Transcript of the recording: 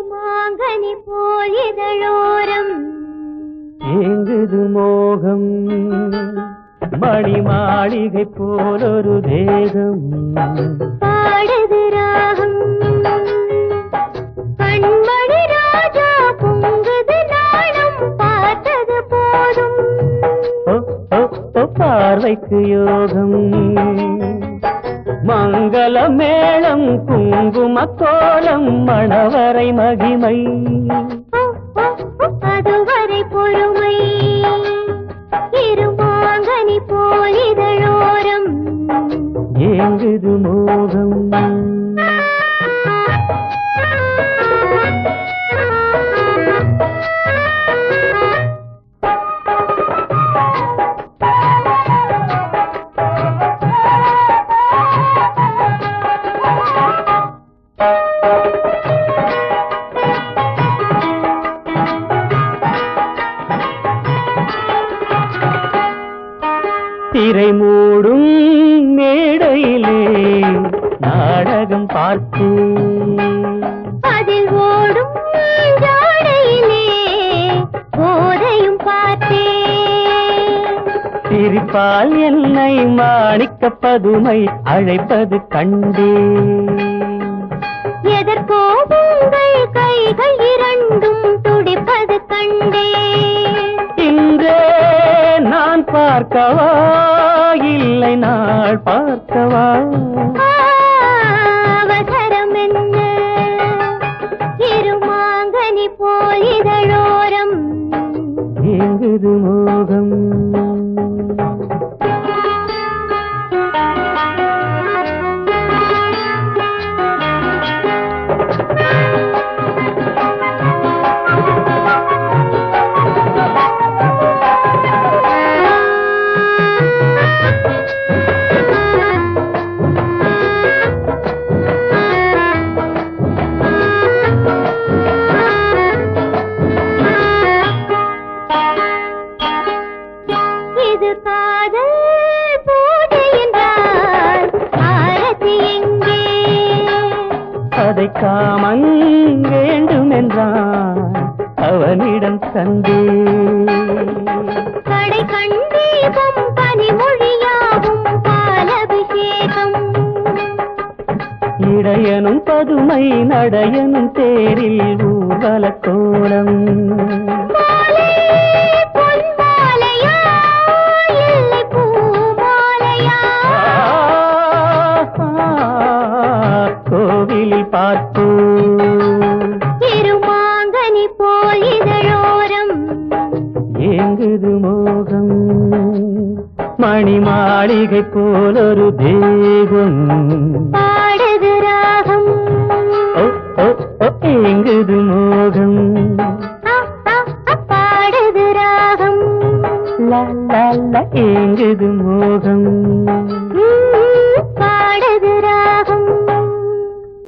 இருமாங்கனி போல் இதழோரம் ஏங்குது மோகம் மணி மாளிகை போலொரு தேகம் பாடுது ராகம் கண்மணி ராஜா பொங்குது நாளும் பார்த்தது போதும் ஓ, ஓ, ஓ, பார்வைக்கு யோகம் மங்கள மேளம் குங்கும கோலம் மணவரை மகிமை ஓ, ஓ, ஓ, அதுவரை பொறுமை இருமாங்கனி போல் இதழோரம் ஏங்குது மோகம் திரை மூடும் மேடையிலே நாடகம் பார்த்தேன் அதில் ஓடும் ஜாடையிலே போதையும் பார்த்தேன் சிரிப்பால் என்னை மாணிக்க பதுமை அழைப்பது கண்டே எதற்கோ உங்கள் கைகள் இரண்டும் துடிப்பது கண்டேன் இன்றே நான் பார்க்கவா இல்லை நாள் பார்க்கவா அவசரம் என்ன இருமாங்கனி போல் இதழோரம் ஏங்குது மோகம் இது காதல் பூஜை என்றால் ஆரத்தி எங்கே அதை காமன் வேண்டும் என்றான் அவனிடம் தந்தே கடை கண்டீபம் பனிமொழியாகும் பாலபிஷேகம் இடையனும் பதுமை நடையனும் தேரில் ஊர்வல கோலம் மாலை பொன் மாலையா இல்லை பூ மாலையா கோவிலில் பார்த்து இருமாங்கனி போல் இதழோரம் ஏங்குது மோகம் மணி மாளிகை போலொரு தேகம் பா